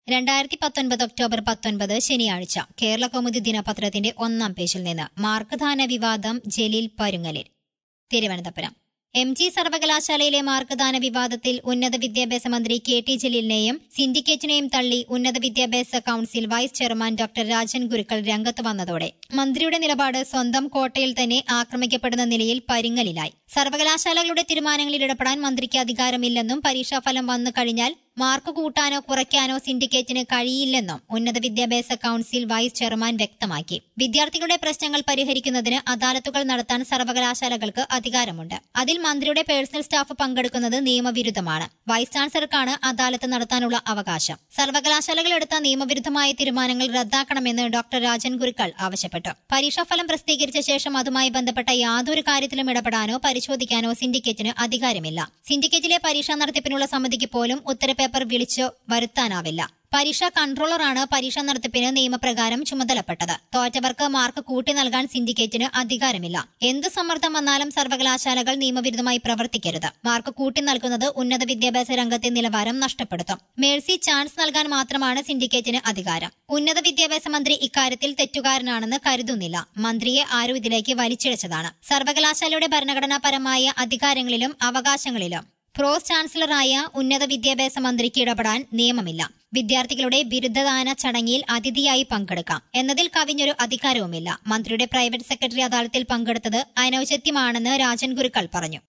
രണ്ടായിരത്തി പത്തൊൻപത് ഒക്ടോബർ പത്തൊൻപത് ശനിയാഴ്ച കേരള കൗമുദി ദിനപത്രത്തിന്റെ ഒന്നാം പേജിൽ നിന്ന് മാർക്ക്ദാന വിവാദം ജലീൽ പരുങ്ങലിൽ തിരുവനന്തപുരം എം ജി സർവകലാശാലയിലെ മാർക്ക്ദാന വിവാദത്തിൽ ഉന്നത വിദ്യാഭ്യാസ മന്ത്രി കെ ടി ജലീലിനെയും സിൻഡിക്കേറ്റിനെയും തള്ളി ഉന്നത വിദ്യാഭ്യാസ council vice chairman doctor Rajan Gurukkal രംഗത്ത് വന്നതോടെ മന്ത്രിയുടെ നിലപാട് സ്വന്തം കോട്ടയിൽ തന്നെ ആക്രമിക്കപ്പെടുന്ന നിലയിൽ പരിങ്ങലിലായി സർവകലാശാലകളുടെ തീരുമാനങ്ങളിൽ ഇടപെടാൻ മന്ത്രിക്ക് അധികാരമില്ലെന്നും പരീക്ഷാഫലം വന്നു കഴിഞ്ഞാൽ മാർക്ക് കൂട്ടാനോ കുറയ്ക്കാനോ സിൻഡിക്കേറ്റിന് കഴിയില്ലെന്നും ഉന്നത വിദ്യാഭ്യാസ കൌൺസിൽ വൈസ് ചെയർമാൻ വ്യക്തമാക്കി വിദ്യാർത്ഥികളുടെ പ്രശ്നങ്ങൾ പരിഹരിക്കുന്നതിന് അദാലത്തുകൾ നടത്താൻ സർവകലാശാലകൾക്ക് അധികാരമുണ്ട് അതിൽ മന്ത്രിയുടെ പേഴ്സണൽ സ്റ്റാഫ് പങ്കെടുക്കുന്നത് നിയമവിരുദ്ധമാണ് വൈസ് ചാൻസലർക്കാണ് അദാലത്ത് നടത്താനുള്ള അവകാശം സർവകലാശാലകൾ എടുത്ത നിയമവിരുദ്ധമായ തീരുമാനങ്ങൾ റദ്ദാക്കണമെന്ന് ഡോക്ടർ രാജൻ ഗുരുക്കൾ ആവശ്യപ്പെട്ടു പരീക്ഷാഫലം പ്രസിദ്ധീകരിച്ച ശേഷം അതുമായി ബന്ധപ്പെട്ട യാതൊരു കാര്യത്തിലും ഇടപെടാനോ പരിശോധിക്കാനോ സിൻഡിക്കേറ്റിന് അധികാരമില്ല സിൻഡിക്കേറ്റിലെ പരീക്ഷാ നടത്തിപ്പിനുള്ള സമിതിക്ക് പോലും ഉത്തരപേപ്പർ വിളിച്ചു വരുത്താനാവില്ല പരീക്ഷാ കൺട്രോളറാണ് പരീക്ഷാ നടത്തിപ്പിന് നിയമപ്രകാരം ചുമതലപ്പെട്ടത് തോറ്റവർക്ക് മാർക്ക് കൂട്ടി നൽകാൻ സിൻഡിക്കേറ്റിന് അധികാരമില്ല എന്ത് സമ്മർദ്ദം വന്നാലും സർവകലാശാലകൾ നിയമവിരുദ്ധമായി പ്രവർത്തിക്കരുത് മാർക്ക് കൂട്ടി നൽകുന്നത് ഉന്നത വിദ്യാഭ്യാസ രംഗത്തെ നിലവാരം നഷ്ടപ്പെടുത്തും മേഴ്സി ചാൻസ് നൽകാൻ മാത്രമാണ് സിൻഡിക്കേറ്റിന് അധികാരം ഉന്നത വിദ്യാഭ്യാസ മന്ത്രി ഇക്കാര്യത്തിൽ തെറ്റുകാരനാണെന്ന് കരുതുന്നില്ല മന്ത്രിയെ ആരും ഇതിലേക്ക് വലിച്ചിഴച്ചതാണ് സർവകലാശാലയുടെ ഭരണഘടനാപരമായ അധികാരങ്ങളിലും അവകാശങ്ങളിലും പ്രോസ് ചാൻസലറായ ഉന്നത വിദ്യാഭ്യാസ മന്ത്രിക്ക് ഇടപെടാൻ നിയമമില്ല വിദ്യാർത്ഥികളുടെ ബിരുദദാന ചടങ്ങിൽ അതിഥിയായി പങ്കെടുക്കാം എന്നതിൽ കവിഞ്ഞൊരു അധികാരവുമില്ല മന്ത്രിയുടെ പ്രൈവറ്റ് സെക്രട്ടറി അദാലത്തിൽ പങ്കെടുത്തത് അനൌചിത്യമാണെന്ന് രാജൻ ഗുരുക്കൾ പറഞ്ഞു